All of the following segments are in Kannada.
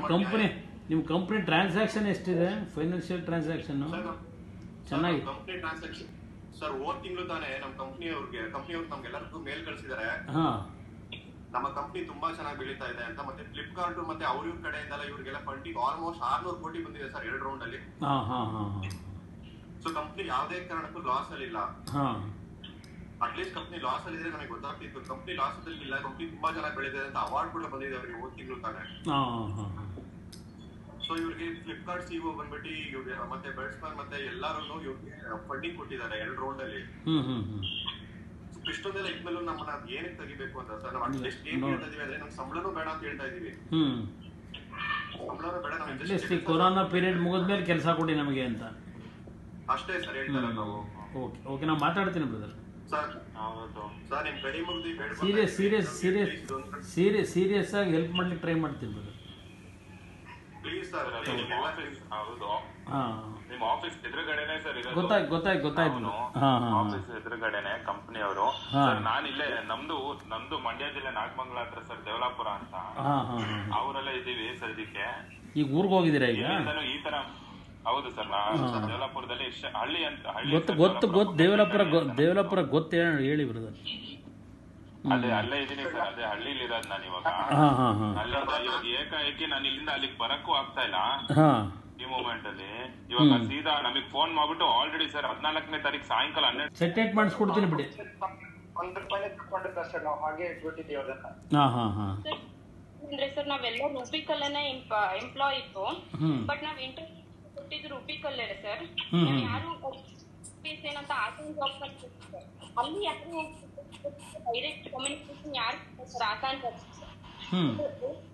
ಕಂಪ್ನಿ ನಿಮ್ಮ ಕಂಪ್ನಿ ಟ್ರಾನ್ಸಾಕ್ಷನ್ ಎಷ್ಟಿದೆ ಫೈನಾನ್ಷಿಯಲ್ ಟ್ರಾನ್ಸಾಕ್ಷನ್ನು ಚೆನ್ನಾಗಿ ಕಂಪ್ನಿ ಟ್ರಾನ್ಸಾಕ್ಷನ್ ಸರ್ ಹೋದ್ ತಿಂಗಳು ತಾನೇ ನಮ್ಮ ಕಂಪ್ನಿ ಅವ್ರಿಗೆ ಕಂಪ್ನಿ ಅವ್ರು ನಮ್ಗೆಲ್ಲರಿಗೂ ಮೇಲ್ ಕಳಿಸಿದ್ದಾರೆ ಹಾಂ ನಮ್ಮ ಕಂಪ್ನಿ ತುಂಬಾ ಚೆನ್ನಾಗಿ ಬೆಳೀತಾ ಇದೆ ಅಂತ ಮತ್ತೆ ಫ್ಲಿಪ್ಕಾರ್ಟ್ ಮತ್ತೆ ಅವ್ರ ಇವ್ರ ಕಡೆಯಿಂದಲ್ಲ ಇವ್ರಿಗೆಲ್ಲ ಫಂಡಿಂಗ್ ಆಲ್ಮೋಸ್ಟ್ ಆರ್ನೂರು ಕೋಟಿ ಬಂದಿದೆ ಸರ್ ಎರಡು ರೌಂಡ್ ಅಲ್ಲಿ ಹಾಂ ಹಾಂ ಹಾಂ ಸೊ ಕಂಪ್ನಿ ಯಾವುದೇ ಕಾರಣಕ್ಕೂ ಲಾಸ್ ಅಲ್ಲಿ ಇಲ್ಲ ಹಾಂ ಅಟ್ಲೀಸ್ಟ್ ಕಂಪ್ನಿ ಲಾಸ್ ಅಲ್ಲಿ ಇದ್ರೆ ನಮಗೆ ಗೊತ್ತಾಗ್ತಿತ್ತು ಕಂಪ್ನಿ ಲಾಸ್ ಅಲ್ಲಿ ಇಲ್ಲ ಕಂಪ್ನಿ ತುಂಬಾ ಚೆನ್ನಾಗಿ ಬೆಳೀತಿದೆ ಅಂತ ಅವಾರ್ಡ್ ಕೂಡ ಬಂದಿದೆ ಅವ್ರಿಗೆ ಹೋದ್ ತಿಂಗಳು ತಾನೇ ಹಾಂ ಹಾಂ ಸೊ ಇವ್ರಿಗೆ ಫ್ಲಿಪ್ಕಾರ್ಟ್ ಸಿಒ ಬಂದ್ಬಿಟ್ಟು ಇವ್ರಿಗೆ ಮತ್ತೆ ಬೆಟ್ಸ್ಮನ್ ಮತ್ತೆ ಎಲ್ಲಾರು ಇವ್ರಿಗೆ ಫಂಡಿಂಗ್ ಕೊಟ್ಟಿದ್ದಾರೆ ಎರಡು ರೌಂಡ್ ಅಲ್ಲಿ ಹ್ಞೂ ಹ್ಞೂ ಹ್ಞೂ So, ಇಷ್ಟೊಂದೆಲ್ಲ ಇದ್ಮೇಲೂ ನಮ್ಮನ್ನ ಏನಕ್ಕೆ ತೆಗಿಬೇಕು ಅಂತ ಸರ್ ನಾವು ಅಟ್ಲೀಸ್ಟ್ ಏನ್ ಹೇಳ್ತಾ ಇದೀವಿ ಅಂದ್ರೆ ನಮ್ ಸಂಬಳನೂ ಬೇಡ ಅಂತ ಹೇಳ್ತಾ ಇದೀವಿ ಹ್ಞೂ ಸಂಬಳನೂ ಬೇಡ ನಾವು ಅಟ್ಲೀಸ್ಟ್ ಈ ಕೊರೋನಾ ಪೀರಿಯಡ್ ಮುಗಿದ್ಮೇಲೆ ಕೆಲಸ ಕೊಡಿ ನಮಗೆ ಅಂತ ಅಷ್ಟೇ ಸರ್ ಹೇಳ್ತಾರೆ ನಾವು ಓಕೆ ಓಕೆ ನಾನು ಮಾತಾಡ್ತೀನಿ ಬ್ರದರ್ ಸರ್ ಸರ್ ನಿಮ್ ಕೈ ಮುಗ್ದಿ serious serious serious serious serious ಆಗಿ ಹೆಲ್ಪ್ ಮಾಡ್ಲಿಕ್ಕೆ ಟ್ರೈ ಮಾಡ್ತೀನಿ ಬ್ರದರ್ ಪ್ಲೀಸ್ ಸರ್ ಹೌದು ಹಾಂ ನಿಮ್ ಆಫೀಸ್ ಎದುರುಗಡೆನೆ ಸರ್ ಇರೋದು ಗೊತ್ತಾಯ್ತು ಗೊತ್ತಾಯ್ತು ಗೊತ್ತಾಯ್ತು ಅವನು ಹಾಂ ಹಾಂ ಆಫೀಸ್ ಎದುರುಗಡೆನೆ ಕಂಪನಿ ಅವರು ಹಾ. ಸರ್ ನಾನು ಇಲ್ಲೇ ನಮ್ದು ನಮ್ದು ಮಂಡ್ಯ ಜಿಲ್ಲೆ ನಾಗಮಂಗಲ ಹತ್ರ ಸರ್ ದೇವಲಾಪುರ ಅಂತ ಹಾಂ ಹಾಂ ಹಾಂ ಅವರೆಲ್ಲ ಇದೀವಿ ಸರ್ ಇದಕ್ಕೆ ಈಗ ಊರಿಗೆ ಹೋಗಿದ್ದೀರಾ ಈಗ ಇಲ್ಲಿಂದನೂ ಈ ತರ ಹೌದು ಸರ್ ನಾ ದೇವಲಾಪುರದಲ್ಲಿ ಶ- ಹಳ್ಳಿ ಅಂತ ಹಳ್ಳಿ ಗೊತ್ತು ಸರ್ ಗೊತ್ತು ಗೊತ್ತು ದೇವಲಾಪುರ ಗೊ ದೇವಲಾಪುರ ಗೊತ್ತು ಹೇಳಿ ಹೇಳಿ ಬ್ರದರ್ ಅದೇ ಅಲ್ಲೇ ಇದೀನಿ ಸರ್ ಅದೇ ಹಳ್ಳಿಲಿ ಇರೋದು ನಾನು ಇವಾಗ ಹಾಂ ಹಾಂ ಹಾಂ ಅಲ್ಲಿಂದ ಇವಾಗ ಏಕಾಏಕಿ ನಾನು ಇಲ್ಲಿಂದ ಅಲ್ಲಿಗೆ ಬರಕ್ಕೂ ಆಗ್ತಾ ಇಲ್ಲ ಹಾಂ ಈ ಮೂಮೆಂಟ್ ಅಲ್ಲಿ ಇವಾಗ ಸೀದಾ ನಮಗ್ ಫೋನ್ ಮಾಡ್ಬಿಟ್ಟು ಆಲ್ರೆಡಿ ಸರ್ ಹದಿನಾಲ್ಕನೇ ತಾರೀಕು ಸಾಯಂಕಾಲ ಹನ್ನೆರಡು ಸೆಟೇಟ್ ಮಾಡಿಸ್ಕೊಡ್ತೀನಿ ಬಿಡಿ ಒಂದ್ ರೂಪಾಯಿ ತಗೊಂಡಿಲ್ಲ ಸರ್ ನಾವು ಹಾಗೆ ಇಟ್ಬಿಟ್ಟಿದ್ದೀವಿ ಅದನ್ನ ಹಾಂ ಹಾಂ ಹಾಂ ಅಂದ್ರೆ ಸರ್ ನಾವೆಲ್ಲ ರೂಪಿಕಲ್ಲೇ ಎಂಪ್ಲಾಯ್ ಇತ್ತು ಹ್ಞೂ ಬಟ್ ನಾವ್ ಇಂಟರ್ವ್ಯೂ ಕೊಟ್ಟಿದ್ದು ರೂಪಿಕಲ್ಲೇ ಸರ್ ಹ್ಮ್, ನಾವ್ ಹ್ಮ್. ಯಾರು ಫೀಸ್ ಏನಂತ ಆಸಾನ್ ಜಾಬ್ ಅಲ್ಲಿ ಯಾರು ಡೈರೆಕ್ಟ್ ಕಮ್ಯುನಿಕೇಶನ್ ಯಾರು ಸರ್ ಆಸಾನ್ ಜಾಬ್ ಹ್ಞೂ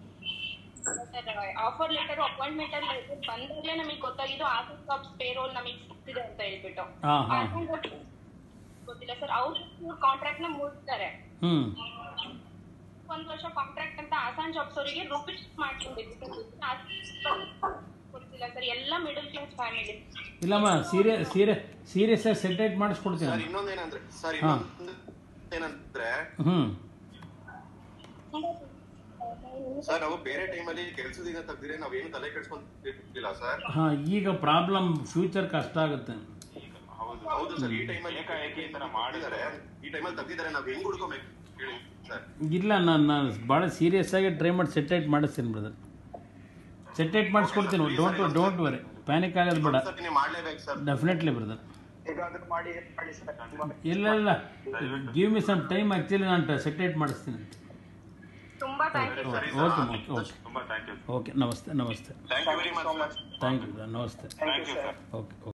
ಆಫರ್ ಲೆಟರ್ ಅಪಾಯಿಂಟ್ಮೆಂಟ್ ಅಲ್ಲಿ ಬಂದಾಗಲೇ ನಮಗೆ ಗೊತ್ತಾಗಿದ್ದು ಆಸಾನ್ ಜಾಬ್ಸ್ ಪೇರೋಲ್ ನಮಗೆ ಸಿಗ್ತಿದೆ ಅಂತ ಹೇಳ್ಬಿಟ್ಟು ಹಾಂ ಹಾಂ ಆಸಾನ್ ಜಾಬ್ ಗೊತ್ತಿಲ್ಲ ಸರ್ ಅವ್ರು ಕಾಂಟ್ರಾಕ್ಟ್ ನ ಮುಗಿಸ್ತಾರೆ ಹ್ಞೂ ಒಂದ್ ವರ್ಷ ಕಾಂಟ್ರಾಕ್ಟ್ ಅಂತ ಆಸಾನ್ ಜಾಬ್ಸ್ ಅವರಿಗೆ ರುಪೀಸ್ ಮಾಡ್ಕೊಂಡಿದ್ದು ಗೊತ್ತಿಲ್ಲ ಸರ್ ಎಲ್ಲ ಮಿಡಲ್ ಕ್ಲಾಸ್ ಫ್ಯಾಮಿಲಿ ಇಲ್ಲಮ್ಮ ಸೀರಿಯಸ್ ಸೀರಿಯಸ್ ಸೀರಿಯಸ್ ಆಗಿ ಸೆಟೇಟ್ ಮಾಡಿಸ್ಕೊಡ್ತೀನಿ ಸರ್ ಇನ್ನೊಂದೇನಂದ್ರೆ ಸರ್ ಇನ್ನೊಂದು ಏನಂದ್ರೆ ಹ್ಞೂ ಸರ್ ನಾವು ಬೇರೆ ಟೈಮಲ್ಲಿ ಕೆಲಸದಿಂದ ತೆಗ್ದಿದ್ರೆ ನಾವೇನು ತಲೆ ಕೆಡ್ಸ್ಕೊಂತಿರ್ಲಿಲ್ಲ ಸರ್ ಹಾಂ ಈಗ ಪ್ರಾಬ್ಲಮ್ ಫ್ಯೂಚರ್ ಕಷ್ಟ ಆಗುತ್ತೆ ಹೌದು ಹೌದು ಸರ್ ಈ ಟೈಮಲ್ಲಿ ಏಕಾಏಕಿ ಈ ತರ ಮಾಡಿದ್ದಾರೆ ಈ ಟೈಮಲ್ಲಿ ತೆಗ್ದಿದ್ದಾರೆ ನಾವ್ ಹೆಂಗ್ ಹುಡ್ಕೋಬೇಕು ಹೇಳಿ ಸರ್ ಇಲ್ಲ ನಾನು ನಾನು ಭಾಳ ಸೀರಿಯಸ್ ಆಗಿ ಟ್ರೈ ಮಾಡಿ ಸೆಟೇಟ್ ಮಾಡಿಸ್ತೀನಿ ಬ್ರದರ್ ಸೆಟೇಟ್ ಮಾಡಿಸ್ಕೊಡ್ತೀನಿ ಡೋಂಟ್ ಡೋಂಟ್ ವರಿ ಪ್ಯಾನಿಕ್ ಆಗೋದು ಬೇಡ ಸರ್ ನೀವು ಮಾಡ್ಲೇಬೇಕು ಸರ್ ಡೆಫಿನೆಟ್ಲಿ ಬ್ರದರ್ ಹೇಗಾದ್ರೂ ಮಾಡಿ ಮಾಡಿ ಸರ್ ಇಲ್ಲ ಇಲ್ಲ give me some time actually ನಾನು ಸೆಟೇಟ್ ಮಾಡಿಸ್ತೀನಿ ತುಂಬಾ thank you okay okay okay ತುಂಬಾ ಥ್ಯಾಂಕ್ ಯು ಓಕೆ ನಮಸ್ತೆ ನಮಸ್ತೆ thank you very much sir thank you ನಮಸ್ತೆ thank you sir okay okay